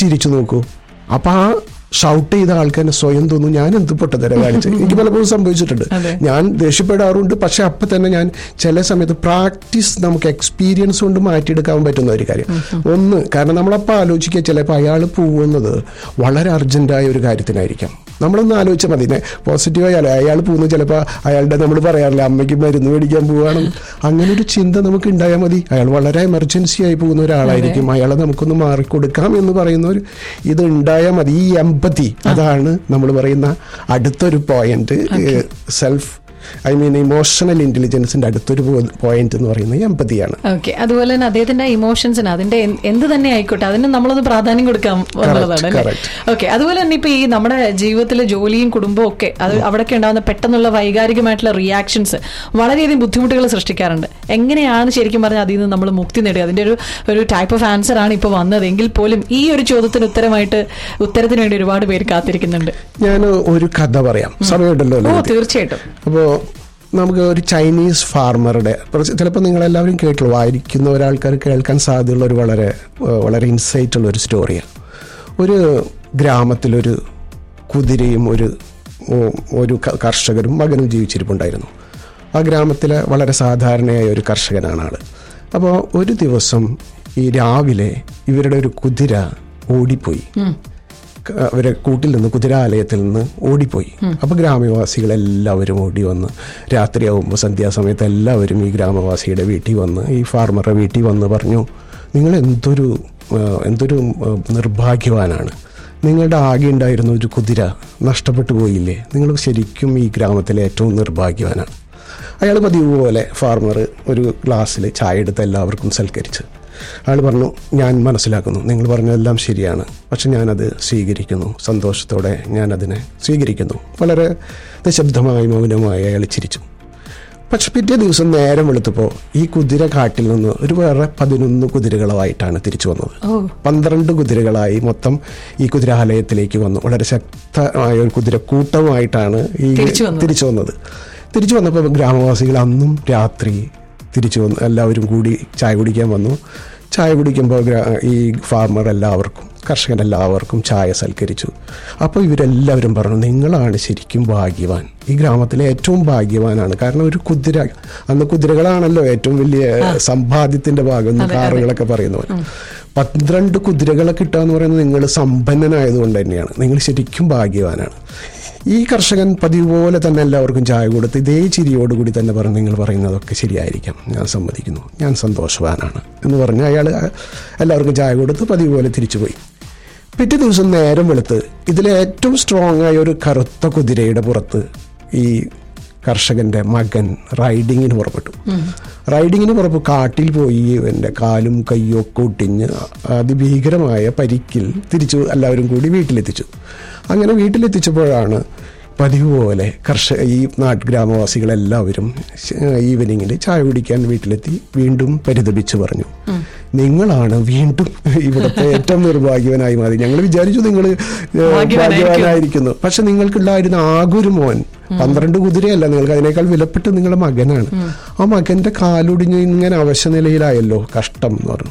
ചിരിച്ചു നോക്കൂ അപ്പൊ ആ ഷൗട്ട് ചെയ്ത ആൾക്കാരെ സ്വയം തോന്നും ഞാൻ എന്ത് പൊട്ടത്തരം കാണിച്ചു എനിക്ക് പലപ്പോഴും സംഭവിച്ചിട്ടുണ്ട് അതെ. ഞാൻ ദേഷ്യപ്പെടാറുണ്ട് പക്ഷെ അപ്പൊ തന്നെ ഞാൻ ചില സമയത്ത് പ്രാക്ടീസ് നമുക്ക് എക്സ്പീരിയൻസ് കൊണ്ട് മാറ്റിയെടുക്കാൻ പറ്റുന്ന ഒരു കാര്യം ഒന്ന് കാരണം നമ്മളപ്പോൾ ആലോചിക്കുക ചിലപ്പോൾ അയാൾ പോകുന്നത് വളരെ അർജന്റായ ഒരു കാര്യത്തിനായിരിക്കാം നമ്മളൊന്ന് ആലോചിച്ചാൽ മതി പോസിറ്റീവായി അയാൾ പോകുന്നത് ചിലപ്പോൾ അയാളുടെ നമ്മൾ പറയാറില്ല അമ്മയ്ക്ക് മരുന്ന് മേടിക്കാൻ പോവുകയാണ് അങ്ങനെ ഒരു ചിന്ത നമുക്ക് ഉണ്ടായാൽ മതി അയാൾ വളരെ എമർജൻസി ആയി പോകുന്ന ഒരാളായിരിക്കും അയാളെ നമുക്കൊന്ന് മാറിക്കൊടുക്കാം എന്ന് പറയുന്ന ഒരു ഇത് ഉണ്ടായാൽ മതി ഈ എമ്പതി അതാണ് നമ്മൾ പറയുന്ന അടുത്തൊരു point self I mean emotional ഇന്റലിജൻസിന്റെ അടുത്തൊരു പോയിന്റ് എന്ന് പറയുന്നത് എമ്പതിയാണ് ഓക്കെ അതുപോലെ തന്നെ അദ്ദേഹത്തിന്റെ ഇമോഷൻസിന് അതിന്റെ എന്ത് എന്ത് തന്നെ ആയിക്കോട്ടെ അതിന് നമ്മളൊന്ന് പ്രാധാന്യം കൊടുക്കാം എന്നുള്ളതാണ് അല്ലേ correct. ഓക്കെ അതുപോലെ തന്നെ ഇപ്പൊ ഈ നമ്മുടെ ജീവിതത്തിലെ ജോലിയും കുടുംബവും ഒക്കെ അത് അവിടെയൊക്കെ ഉണ്ടാകുന്ന പെട്ടെന്നുള്ള വൈകാരികമായിട്ടുള്ള റിയാക്ഷൻസ് വളരെയധികം ബുദ്ധിമുട്ടുകൾ സൃഷ്ടിക്കാറുണ്ട് എങ്ങനെയാണ് ശരിക്കും പറഞ്ഞാൽ അതിൽ നിന്ന് നമ്മൾ മുക്തി നേടുക അതിന്റെ ഒരു ഒരു ടൈപ്പ് ഓഫ് ആൻസർ ആണ് ഇപ്പൊ വന്നത് എങ്കിൽ പോലും ഈ ഒരു ചോദ്യത്തിന് ഉത്തരമായിട്ട് ഉത്തരത്തിന് വേണ്ടി ഒരുപാട് പേര് കാത്തിരിക്കുന്നുണ്ട് ഞാൻ ഒരു കഥ പറയാം സമയമുണ്ടല്ലോ ഓ അല്ലേ? തീർച്ചയായിട്ടും അപ്പോൾ നമുക്ക് ഒരു ചൈനീസ് ഫാർമറുടെ ചിലപ്പോൾ നിങ്ങളെല്ലാവരും കേട്ടുള്ളൂ വായിക്കുന്ന ഒരാൾക്കാർ കേൾക്കാൻ സാധ്യതയുള്ള ഒരു വളരെ ഏഹ്, വളരെ ഇൻസൈറ്റ് ഉള്ള ഒരു സ്റ്റോറിയാണ് ഒരു ഗ്രാമത്തിലൊരു കുതിരയും ഒരു ഓ- ഒരു ക- കർഷകരും മകനും ജീവിച്ചിരിപ്പുണ്ടായിരുന്നു ആ ഗ്രാമത്തിലെ വളരെ സാധാരണയായ ഒരു കർഷകനാണ് ആള് അപ്പോൾ ഒരു ദിവസം ഈ രാവിലെ ഇവരുടെ ഒരു കുതിര ഓടിപ്പോയി ക- അവരെ കൂട്ടിൽ നിന്ന് കുതിരാലയത്തിൽ നിന്ന് ഓടിപ്പോയി അപ്പൊ ഗ്രാമവാസികളെല്ലാവരും ഓടി വന്ന് രാത്രിയാവുമ്പോൾ സന്ധ്യാസമയത്ത് എല്ലാവരും ഈ ഗ്രാമവാസിയുടെ വീട്ടിൽ വന്ന് ഈ ഫാർമറുടെ വീട്ടിൽ വന്ന് പറഞ്ഞു നിങ്ങൾ എന്തൊരു ആ, എന്തൊരു ആ, നിർഭാഗ്യവാനാണ് നിങ്ങളുടെ ആകെ ഉണ്ടായിരുന്ന ഒരു കുതിര നഷ്ടപ്പെട്ടു പോയില്ലേ നിങ്ങൾ ശരിക്കും ഈ ഗ്രാമത്തിലെ ഏറ്റവും നിർഭാഗ്യവാനാണ് അയാൾ പതിവ് പോലെ ഫാർമർ ഒരു ഗ്ലാസ്സിൽ ചായ എടുത്ത് എല്ലാവർക്കും സൽക്കരിച്ച് അയാൾ പറഞ്ഞു ഞാൻ മനസ്സിലാക്കുന്നു നിങ്ങൾ പറഞ്ഞതെല്ലാം ശരിയാണ് പക്ഷെ ഞാനത് സ്വീകരിക്കുന്നു സന്തോഷത്തോടെ ഞാനതിനെ സ്വീകരിക്കുന്നു വളരെ നിശബ്ദമായി മൗനമായി അയാൾ ചിരിച്ചു പക്ഷെ പിറ്റേ ദിവസം നേരം വെളുത്തപ്പോൾ ഈ കുതിര കാട്ടിൽ നിന്ന് ഒരു വേറെ പതിനൊന്ന് കുതിരകളുമായിട്ടാണ് തിരിച്ചു വന്നത് ഓ പന്ത്രണ്ട് കുതിരകളായി മൊത്തം ഈ കുതിരാലയത്തിലേക്ക് വന്നു വളരെ ശക്തമായ ഒരു കുതിര കൂട്ടമായിട്ടാണ് ഈ തിരിച്ചു വന്നത്. തിരിച്ചു വന്നത് തിരിച്ചു വന്നപ്പോൾ ഗ്രാമവാസികൾ അന്നും രാത്രി തിരിച്ചു വന്നു എല്ലാവരും കൂടി ചായ കുടിക്കാൻ വന്നു ചായ കുടിക്കുമ്പോൾ ഗ്രാ- ഈ ഫാർമർ എല്ലാവർക്കും കർഷകൻ എല്ലാവർക്കും ചായ സൽക്കരിച്ചു അപ്പോൾ ഇവരെല്ലാവരും പറഞ്ഞു നിങ്ങളാണ് ശരിക്കും ഭാഗ്യവാൻ ഈ ഗ്രാമത്തിലെ ഏറ്റവും ഭാഗ്യവാനാണ് കാരണം ഒരു കുതിര അന്ന് കുതിരകളാണല്ലോ ഏറ്റവും വലിയ സമ്പാദ്യത്തിന്റെ ഭാഗം എന്ന് കാറുകളൊക്കെ പറയുന്ന പോലെ പന്ത്രണ്ട് കുതിരകളെ കിട്ടുക എന്ന് പറയുന്നത് നിങ്ങൾ സമ്പന്നനായതുകൊണ്ട് തന്നെയാണ് നിങ്ങൾ ശരിക്കും ഭാഗ്യവാനാണ് ഈ കർഷകൻ പതിവ് പോലെ തന്നെ എല്ലാവർക്കും ചായ കൊടുത്ത് ഇതേ ചിരിയോടുകൂടി തന്നെ പറഞ്ഞു നിങ്ങൾ പറയുന്നതൊക്കെ ശരിയായിരിക്കാം ഞാൻ സമ്മതിക്കുന്നു ഞാൻ സന്തോഷവാനാണ് എന്ന് പറഞ്ഞ് അയാൾ എല്ലാവർക്കും ചായ കൊടുത്ത് പതിവ് പോലെ തിരിച്ചുപോയി പിറ്റേ ദിവസം നേരം വെളുത്ത് ഇതിലെ ഏറ്റവും സ്ട്രോങ് ആയ ഒരു കറുത്ത കുതിരയുടെ പുറത്ത് ഈ കർഷകന്റെ മകൻ റൈഡിങ്ങിന് പുറപ്പെട്ടു റൈഡിങ്ങിന് പുറപ്പ് കാട്ടിൽ പോയി ഇവന്റെ കാലും കയ്യും ഒക്കെ ഒട്ടിഞ്ഞ് അതിഭീകരമായ പരിക്കിൽ തിരിച്ചു എല്ലാവരും കൂടി വീട്ടിലെത്തിച്ചു അങ്ങനെ വീട്ടിലെത്തിച്ചപ്പോഴാണ് പതിവ് പോലെ കർഷക ഈ നാട്ട് ഗ്രാമവാസികളെല്ലാവരും ഈവനിങ്ങിൽ ചായ കുടിക്കാൻ വീട്ടിലെത്തി വീണ്ടും പരിതപിച്ചു പറഞ്ഞു നിങ്ങളാണ് വീണ്ടും ഇവിടുത്തെ ഏറ്റവും നിർഭാഗ്യവനായി മാറി ഞങ്ങൾ വിചാരിച്ചു നിങ്ങൾ ഭാഗ്യവാനായിരിക്കും. ഭാഗ്യവാനായിരിക്കുന്നു പക്ഷെ നിങ്ങൾക്കുണ്ടായിരുന്ന ആകെ ഒരു മോൻ പന്ത്രണ്ട് കുതിരയല്ല നിങ്ങൾക്ക് അതിനേക്കാൾ വിലപ്പെട്ട് നിങ്ങളുടെ മകനാണ് ആ മകന്റെ കാലൊടിഞ്ഞ് ഇങ്ങനെ അവശനിലയിലായല്ലോ കഷ്ടം എന്ന് പറഞ്ഞു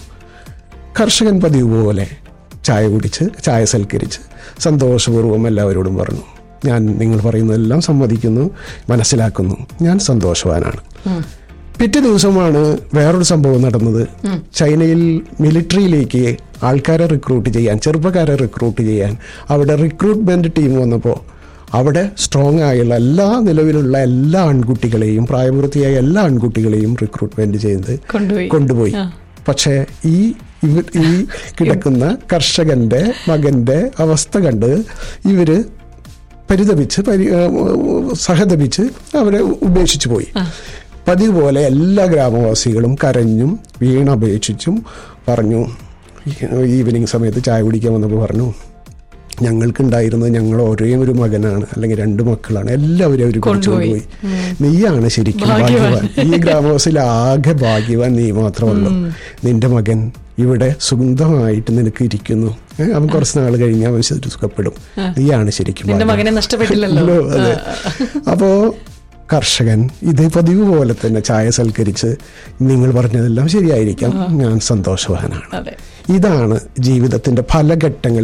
കർഷകൻ പതിവ് പോലെ ചായ കുടിച്ച് ചായ സൽക്കരിച്ച് സന്തോഷപൂർവ്വം എല്ലാവരോടും പറഞ്ഞു ഞാൻ നിങ്ങൾ പറയുന്നതെല്ലാം സമ്മതിക്കുന്നു മനസ്സിലാക്കുന്നു ഞാൻ സന്തോഷവാനാണ് പിറ്റേ ദിവസമാണ് വേറൊരു സംഭവം നടന്നത് ചൈനയിൽ മിലിറ്ററിയിലേക്ക് ആൾക്കാരെ റിക്രൂട്ട് ചെയ്യാൻ ചെറുപ്പക്കാരെ റിക്രൂട്ട് ചെയ്യാൻ അവിടെ റിക്രൂട്ട്മെന്റ് ടീം വന്നപ്പോൾ അവിടെ സ്ട്രോങ് ആയുള്ള എല്ലാ നിലവിലുള്ള എല്ലാ ആൺകുട്ടികളെയും പ്രായപൂർത്തിയായ എല്ലാ ആൺകുട്ടികളെയും റിക്രൂട്ട്മെന്റ് ചെയ്ത് കൊണ്ടുപോയി കൊണ്ടുപോയി പക്ഷേ ഈ ഇവ ഈ കിടക്കുന്ന കർഷകന്റെ മകന്റെ അവസ്ഥ കണ്ട് ഇവര് പരിതപിച്ച് പരി ആ, സഹതപിച്ച് അവരെ ഉപേക്ഷിച്ചു പോയി പതിവ് പോലെ എല്ലാ ഗ്രാമവാസികളും കരഞ്ഞും വീണപേക്ഷിച്ചും പറഞ്ഞു ഈവനിങ് സമയത്ത് ചായ കുടിക്കാൻ വന്നപ്പോൾ പറഞ്ഞു ഞങ്ങൾക്കുണ്ടായിരുന്നത് ഞങ്ങൾ ഒരേ ഒരു മകനാണ് അല്ലെങ്കിൽ രണ്ട് മക്കളാണ് എല്ലാവരും അവർ കൊണ്ടുപോയി. കൊണ്ടുപോയി നീയാണ് ശരിക്കും ഭാഗ്യവാൻ. ഭാഗ്യവാൻ ഈ ഗ്രാമവാസിൽ ആകെ ഭാഗ്യവാൻ നീ മാത്രമല്ലോ നിന്റെ മകൻ ഇവിടെ സുഗന്ധമായിട്ട് നിനക്ക് ഇരിക്കുന്നു ഏ, അവൻ കുറച്ച് നാൾ കഴിഞ്ഞ് അവൻ ശരി സുഖപ്പെടും നീയാണ് ശരിക്കും നിന്റെ ഭാഗ്യവാൻ. മകനെ നഷ്ടപ്പെട്ടില്ലല്ലോ. അതെ അപ്പോ കർഷകൻ ഇതേ പതിവ് പോലെ തന്നെ ചായ സൽക്കരിച്ച് നിങ്ങൾ പറഞ്ഞതെല്ലാം ശരിയായിരിക്കാം ഞാൻ സന്തോഷവാനാണ് അതെ ഇതാണ് ജീവിതത്തിന്റെ പല ഘട്ടങ്ങളിൽ